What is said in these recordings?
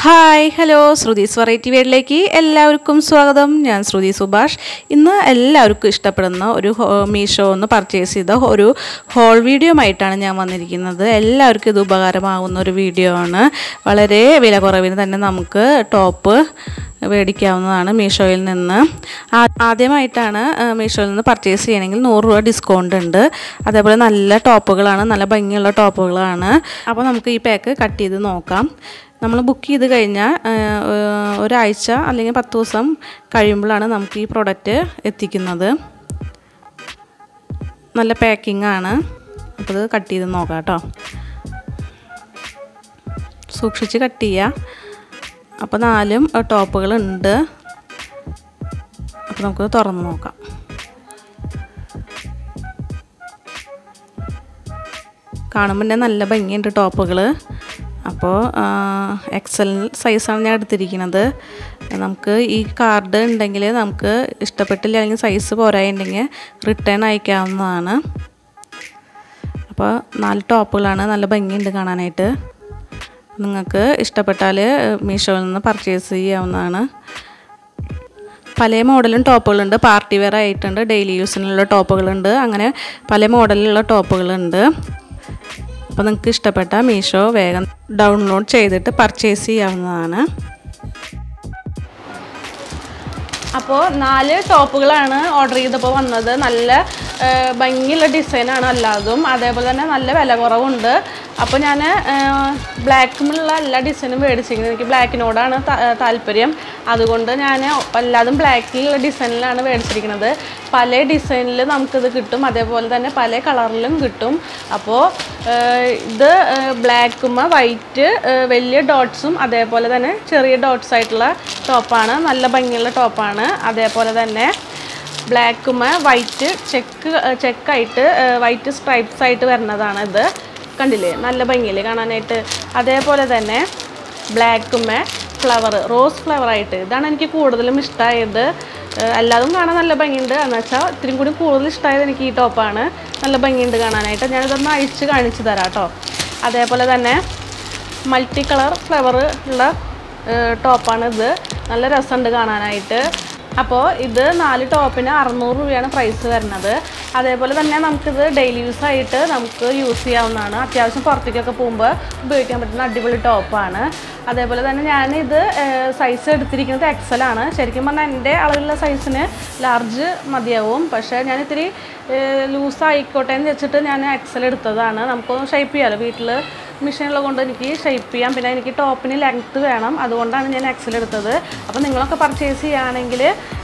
hi hello Shruthi's variety വേഡിലേക്ക് എല്ലാവർക്കും സ്വാഗതം ഞാൻ ശ്രുതി സുഭാഷ് ഇന്ന് എല്ലാവർക്കും ഇഷ്ടപ്പെടുന്ന ഒരു ഹോ- മീഷോ ഒന്ന് പർച്ചേസ് ചെയ്ത ഒരു ഹോൾ വീഡിയോ ആയിട്ടാണ് ഞാൻ വന്നിരിക്കുന്നത് എല്ലാവർക്കും ഇത് ഉപകാരമാകുന്ന ഒരു വീഡിയോ ആണ് വളരെ വില കുറവിന് തന്നെ നമുക്ക് ടോപ്പ് മേടിക്കാവുന്നതാണ് മീഷോയിൽ നിന്ന് ആ- ആദ്യമായിട്ടാണ് ആ, മീഷോയിൽ നിന്ന് പർച്ചേസ് ചെയ്യണമെങ്കിൽ നൂറ് രൂപ ഡിസ്കൗണ്ട് ഉണ്ട് അതേപോലെ നല്ല ടോപ്പുകളാണ് നല്ല ഭംഗിയുള്ള ടോപ്പുകളാണ് അപ്പോൾ നമുക്ക് ഈ പാക്ക് കട്ട് ചെയ്ത് നോക്കാം നമ്മൾ ബുക്ക് ചെയ്ത് കഴിഞ്ഞാൽ ആ, ഒരാഴ്ച അല്ലെങ്കിൽ പത്ത് ദിവസം കഴിയുമ്പോഴാണ് നമുക്ക് ഈ പ്രൊഡക്റ്റ് എത്തിക്കുന്നത് നല്ല പാക്കിംഗ് ആണ് അപ്പോൾ ഇത് കട്ട് ചെയ്ത് നോക്കാം കേട്ടോ സൂക്ഷിച്ച് കട്ട് ചെയ്യുക അപ്പോൾ നാലും ടോപ്പുകളുണ്ട് അപ്പോൾ നമുക്ക് തുറന്ന് നോക്കാം കാണുമ്പോൾ തന്നെ നല്ല ഭംഗിയുണ്ട് ടോപ്പുകൾ അപ്പോൾ എക്സൽ സൈസാണ് ഞാൻ എടുത്തിരിക്കുന്നത് നമുക്ക് ഈ കാർഡ് ഉണ്ടെങ്കിൽ നമുക്ക് ഇഷ്ടപ്പെട്ടില്ല അല്ലെങ്കിൽ സൈസ് പോരായിട്ടുണ്ടെങ്കിൽ റിട്ടേൺ അയക്കാവുന്നതാണ് അപ്പോൾ നാല് ടോപ്പുകളാണ് നല്ല ഭംഗിയുണ്ട് കാണാനായിട്ട് നിങ്ങൾക്ക് ഇഷ്ടപ്പെട്ടാൽ മീഷോയിൽ നിന്ന് പർച്ചേസ് ചെയ്യാവുന്നതാണ് പല മോഡലും ടോപ്പുകളുണ്ട് പാർട്ടി വെയർ ആയിട്ടുണ്ട് ഡെയിലി യൂസിനുള്ള ടോപ്പുകളുണ്ട് അങ്ങനെ പല മോഡലിലുള്ള ടോപ്പുകളുണ്ട് അപ്പോൾ നിങ്ങൾക്ക് ഇഷ്ടപ്പെട്ട മീഷോ വേഗം ഡൗൺലോഡ് ചെയ്തിട്ട് പർച്ചേസ് ചെയ്യാവുന്നതാണ് അപ്പോൾ നാല് ടോപ്പുകളാണ് ഓർഡർ ചെയ്തപ്പോൾ വന്നത് നല്ല ആ, ഭംഗിയുള്ള ഡിസൈനാണ് എല്ലാതും അതേപോലെ തന്നെ നല്ല വില കുറവുണ്ട് അപ്പോൾ ഞാൻ ബ്ലാക്കിലുള്ള എല്ലാ ഡിസൈനും മേടിച്ചിരിക്കുന്നത് എനിക്ക് ബ്ലാക്കിനോടാണ് താ- താല്പര്യം അതുകൊണ്ട് ഞാൻ എല്ലാതും ബ്ലാക്കിലുള്ള ഡിസൈനിലാണ് മേടിച്ചിരിക്കുന്നത് പല ഡിസൈനിൽ നമുക്കിത് കിട്ടും അതേപോലെ തന്നെ പല കളറിലും കിട്ടും അപ്പോൾ ഇത് ബ്ലാക്കും വൈറ്റ് വലിയ ഡോട്ട്സും അതേപോലെ തന്നെ ചെറിയ ഡോട്ട്സ് ആയിട്ടുള്ള ടോപ്പാണ് നല്ല ഭംഗിയുള്ള ടോപ്പാണ് അതേപോലെ തന്നെ ബ്ലാക്കുമ വൈറ്റ് ചെക്ക് ചെക്കായിട്ട് വൈറ്റ് സ്ട്രൈപ്സ് ആയിട്ട് വരുന്നതാണ് ഇത് കണ്ടില്ലേ നല്ല ഭംഗിയില്ലേ കാണാനായിട്ട് അതേപോലെ തന്നെ ബ്ലാക്കുമ ഫ്ലവർ റോസ് ഫ്ലവർ ആയിട്ട് ഇതാണ് എനിക്ക് കൂടുതലും ഇഷ്ടമായത് ഏഹ് എല്ലാതും കാണാൻ നല്ല ഭംഗിയുണ്ട് എന്ന് വെച്ചാൽ ഇത്തിരി കൂടി കൂടുതൽ ഇഷ്ടമായത് എനിക്ക് ഈ ടോപ്പാണ് നല്ല ഭംഗിയുണ്ട് കാണാനായിട്ട് ഞാനിതൊന്ന് അഴിച്ച് കാണിച്ചു തരാം കേട്ടോ അതേപോലെ തന്നെ മൾട്ടി കളർ ഫ്ലവർ ഉള്ള ടോപ്പാണ് ഇത് നല്ല രസമുണ്ട് കാണാനായിട്ട് അപ്പോൾ ഇത് നാല് ടോപ്പിന് അറുന്നൂറ് രൂപയാണ് പ്രൈസ് വരുന്നത് അതേപോലെ തന്നെ നമുക്കിത് ഡെയിലി യൂസ് ആയിട്ട് നമുക്ക് യൂസ് ചെയ്യാവുന്നതാണ് അത്യാവശ്യം പുറത്തേക്കൊക്കെ പോകുമ്പോൾ ഉപയോഗിക്കാൻ പറ്റുന്ന അടിപൊളി ടോപ്പാണ് അതേപോലെ തന്നെ ഞാനിത് സൈസ് എടുത്തിരിക്കുന്നത് എക്സൽ ആണ് ശരിക്കും പറഞ്ഞാൽ എൻ്റെ അളവിലുള്ള സൈസിന് ലാർജ് മതിയാവും പക്ഷേ ഞാൻ ഇത്തിരി ലൂസ് ആയിക്കോട്ടെ എന്ന് വെച്ചിട്ട് ഞാൻ എക്സൽ എടുത്തതാണ് നമുക്കൊന്ന് ഷേപ്പ് ചെയ്യാമല്ലോ വീട്ടിൽ മെഷീനുള്ളത് കൊണ്ട് എനിക്ക് ഷേപ്പ് ചെയ്യാം പിന്നെ എനിക്ക് ടോപ്പിന് ലെങ്ത്ത് വേണം അതുകൊണ്ടാണ് ഞാൻ എക്സൽ എടുത്തത് അപ്പോൾ നിങ്ങളൊക്കെ പർച്ചേസ് ചെയ്യുകയാണെങ്കിൽ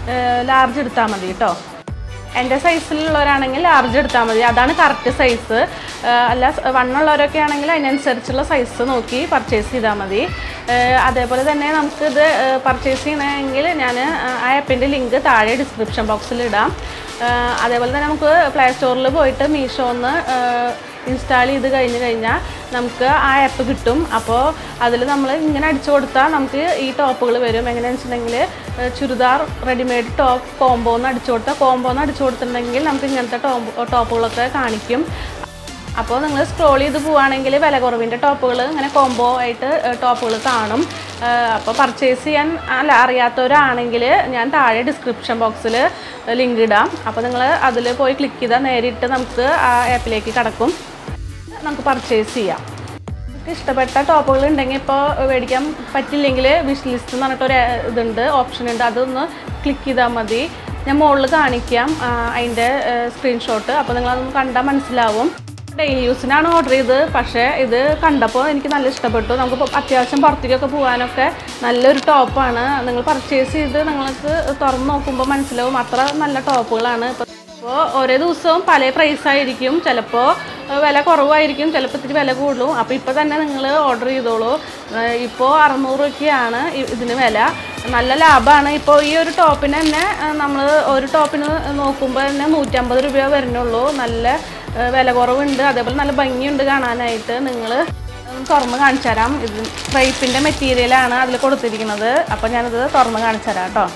ലാർജ് എടുത്താൽ മതി കേട്ടോ എൻ്റെ സൈസിലുള്ളവരാണെങ്കിൽ ലാർജ് എടുത്താൽ മതി അതാണ് കറക്റ്റ് സൈസ് അല്ല വണ്ണുള്ളവരൊക്കെ ആണെങ്കിൽ അതിനനുസരിച്ചുള്ള സൈസ് നോക്കി പർച്ചേസ് ചെയ്താൽ മതി ഏഹ് അതേപോലെ തന്നെ നമുക്കിത് പർച്ചേസ് ചെയ്യണമെങ്കിൽ ഞാൻ ആ ആപ്പിൻ്റെ ലിങ്ക് താഴെ ഡിസ്ക്രിപ്ഷൻ ബോക്സിൽ ഇടാം ഏഹ് അതേപോലെ തന്നെ നമുക്ക് പ്ലേ സ്റ്റോറിൽ പോയിട്ട് മീഷോന്ന് ഇൻസ്റ്റാൾ ചെയ്ത് കഴിഞ്ഞ് കഴിഞ്ഞാൽ നമുക്ക് ആ ആപ്പ് കിട്ടും അപ്പോൾ അതിൽ നമ്മൾ ഇങ്ങനെ അടിച്ചു കൊടുത്താൽ നമുക്ക് ഈ ടോപ്പുകൾ വരും എങ്ങനെയാണെന്ന് വെച്ചിട്ടുണ്ടെങ്കിൽ ഏഹ് ചുരിദാർ റെഡിമെയ്ഡ് ടോപ്പ് കോംബോ എന്ന് അടിച്ചു കൊടുത്താൽ കോംബോ എന്ന് അടിച്ചു കൊടുത്തിട്ടുണ്ടെങ്കിൽ നമുക്ക് ഇങ്ങനത്തെ ടോപ്പ് ടോപ്പുകളൊക്കെ കാണിക്കും അപ്പോൾ നിങ്ങൾ സ്ക്രോൾ ചെയ്ത് പോവുകയാണെങ്കിൽ വില കുറവിൻ്റെ ടോപ്പുകൾ ഇങ്ങനെ കോംബോ ആയിട്ട് ടോപ്പുകൾ കാണും അപ്പോൾ പർച്ചേസ് ചെയ്യാൻ അല്ല അറിയാത്തവരാണെങ്കിൽ ഞാൻ താഴെ ഡിസ്ക്രിപ്ഷൻ ബോക്സിൽ ലിങ്ക് ഇടാം അപ്പോൾ നിങ്ങൾ അതിൽ പോയി ക്ലിക്ക് ചെയ്താൽ നേരിട്ട് നമുക്ക് ആ ആപ്പിലേക്ക് കടക്കും നമുക്ക് പർച്ചേസ് ചെയ്യാം നിങ്ങൾക്ക് ഇഷ്ടപ്പെട്ട ടോപ്പുകൾ ഉണ്ടെങ്കിൽ ഇപ്പോൾ മേടിക്കാൻ പറ്റില്ലെങ്കിൽ വിഷ് ലിസ്റ്റ് എന്ന് പറഞ്ഞിട്ടൊരു ഇതുണ്ട് ഓപ്ഷൻ ഉണ്ട് അതൊന്ന് ക്ലിക്ക് ചെയ്താൽ മതി ഞാൻ മുകളിൽ കാണിക്കാം ആ, അതിൻ്റെ സ്ക്രീൻഷോട്ട് അപ്പോൾ നിങ്ങളതൊന്ന് കണ്ടാൽ മനസ്സിലാവും ഡെയിലി യൂസിനാണ് ഓർഡർ ചെയ്തത് പക്ഷേ ഇത് കണ്ടപ്പോൾ എനിക്ക് നല്ല ഇഷ്ടപ്പെട്ടു നമുക്ക് ഇപ്പം അത്യാവശ്യം പുറത്തേക്കൊക്കെ പോകാനൊക്കെ നല്ലൊരു ടോപ്പാണ് നിങ്ങൾ പർച്ചേസ് ചെയ്ത് നിങ്ങൾക്ക് തുറന്ന് നോക്കുമ്പോൾ മനസ്സിലാവും അത്ര നല്ല ടോപ്പുകളാണ് ഇപ്പോൾ അപ്പോൾ ഓരോ ദിവസവും പല പ്രൈസ് ആയിരിക്കും ചിലപ്പോൾ വില കുറവായിരിക്കും ചിലപ്പോൾ ഇത്തിരി വില കൂടും അപ്പോൾ ഇപ്പോൾ തന്നെ നിങ്ങൾ ഓർഡർ ചെയ്തോളൂ ഇപ്പോൾ അറുന്നൂറ് രൂപയ്ക്കാണ് ഇ- ഇതിന് വില നല്ല ലാഭമാണ് ഇപ്പോൾ ഈ ഒരു ടോപ്പിന് തന്നെ നമ്മൾ ഒരു ടോപ്പിന് നോക്കുമ്പോൾ തന്നെ നൂറ്റമ്പത് രൂപ വരുന്നുള്ളൂ നല്ല ആ, വില കുറവുണ്ട് അതേപോലെ നല്ല ഭംഗിയുണ്ട് കാണാനായിട്ട് നിങ്ങൾ തുറന്ന് കാണിച്ചു തരാം ഇത് ക്രൈപ്പിൻ്റെ മെറ്റീരിയലാണ് അതിൽ കൊടുത്തിരിക്കുന്നത് അപ്പോൾ ഞാനിത് തുറന്ന് കാണിച്ചു തരാം കേട്ടോ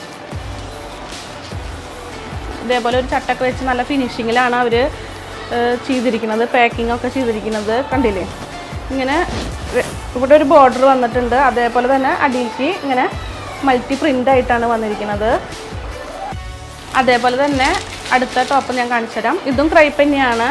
ഇതേപോലെ ഒരു ചട്ടൊക്കെ വെച്ച് നല്ല ഫിനിഷിങ്ങിലാണ് അവർ ചെയ്തിരിക്കുന്നത് പാക്കിംഗ് ഒക്കെ ചെയ്തിരിക്കുന്നത് കണ്ടില്ലേ ഇങ്ങനെ ര- ഇവിടെ ഒരു ബോർഡർ വന്നിട്ടുണ്ട് അതേപോലെ തന്നെ അടിയിലേക്ക് ഇങ്ങനെ മൾട്ടി പ്രിൻ്റ് ആയിട്ടാണ് വന്നിരിക്കുന്നത് അതേപോലെ തന്നെ അടുത്ത ടോപ്പ് ഞാൻ കാണിച്ചു തരാം ഇതും ക്രൈപ്പ് തന്നെയാണ്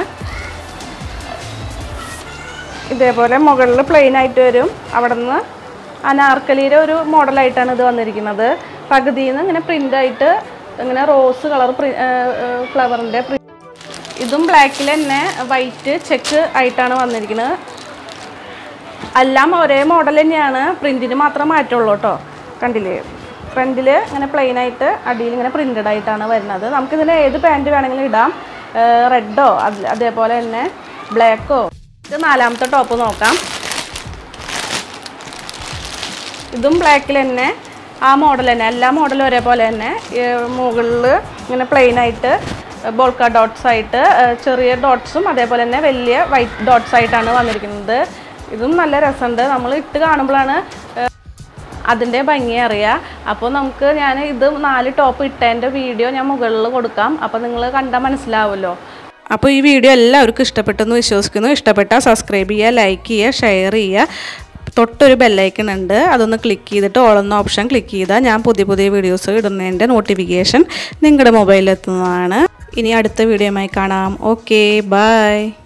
ഇതേപോലെ മുകളിൽ പ്ലെയിൻ ആയിട്ട് വരും അവിടെ നിന്ന് അനാർക്കലിയുടെ ഒരു മോഡലായിട്ടാണ് ഇത് വന്നിരിക്കുന്നത് പകുതിയിൽ നിന്ന് ഇങ്ങനെ പ്രിൻ്റ് ആയിട്ട് ഇങ്ങനെ റോസ് കളർ ഫ്ലവറിൻ്റെ ഇതും ബ്ലാക്കിൽ തന്നെ വൈറ്റ് ചെക്ക് ആയിട്ടാണ് വന്നിരിക്കുന്നത് എല്ലാം ഒരേ മോഡൽ തന്നെയാണ് പ്രിൻറ്റിന് മാത്രം മാറ്റമുള്ളൂ കേട്ടോ കണ്ടില്ലേ ഫ്രണ്ടിൽ ഇങ്ങനെ പ്ലെയിൻ ആയിട്ട് അടിയിൽ ഇങ്ങനെ പ്രിൻറ്റഡ് ആയിട്ടാണ് വരുന്നത് നമുക്കിതിന് ഏത് പാൻറ് വേണമെങ്കിലും ഇടാം റെഡോ അതേപോലെ തന്നെ ബ്ലാക്കോ ഇത് നാലാമത്തെ ടോപ്പ് നോക്കാം ഇതും ബ്ലാക്കിൽ തന്നെ ആ മോഡൽ തന്നെ എല്ലാ മോഡലും ഒരേപോലെ തന്നെ മുകളിൽ ഇങ്ങനെ പ്ലെയിൻ ആയിട്ട് ബോൾക്ക ഡോട്ട്സ് ആയിട്ട് ഏഹ് ചെറിയ ഡോട്ട്സും അതേപോലെ തന്നെ വലിയ വൈറ്റ് ഡോട്ട്സ് ആയിട്ടാണ് വന്നിരിക്കുന്നത് ഇതും നല്ല രസമുണ്ട് നമ്മൾ ഇട്ട് കാണുമ്പോഴാണ് ഏഹ് അതിൻ്റെ ഭംഗി അറിയാം അപ്പോൾ നമുക്ക് ഞാൻ ഇത് നാല് ടോപ്പ് ഇട്ടതിൻ്റെ വീഡിയോ ഞാൻ മുകളിൽ കൊടുക്കാം അപ്പോൾ നിങ്ങൾ കണ്ടാൽ മനസ്സിലാവുമല്ലോ അപ്പോൾ ഈ വീഡിയോ എല്ലാവർക്കും ഇഷ്ടപ്പെട്ടെന്ന് വിശ്വസിക്കുന്നു ഇഷ്ടപ്പെട്ടാൽ സബ്സ്ക്രൈബ് ചെയ്യുക ലൈക്ക് ചെയ്യുക ഷെയർ ചെയ്യുക തൊട്ടൊരു ബെല്ലൈക്കൺ ഉണ്ട് അതൊന്ന് ക്ലിക്ക് ചെയ്തിട്ട് ഓളെന്ന ഓപ്ഷൻ ക്ലിക്ക് ചെയ്താൽ ഞാൻ പുതിയ പുതിയ വീഡിയോസ് ഇടുന്നതിൻ്റെ നോട്ടിഫിക്കേഷൻ നിങ്ങളുടെ മൊബൈലിൽ എത്തുന്നതാണ് ഇനി അടുത്ത വീഡിയോയുമായി കാണാം ഓക്കെ ബൈ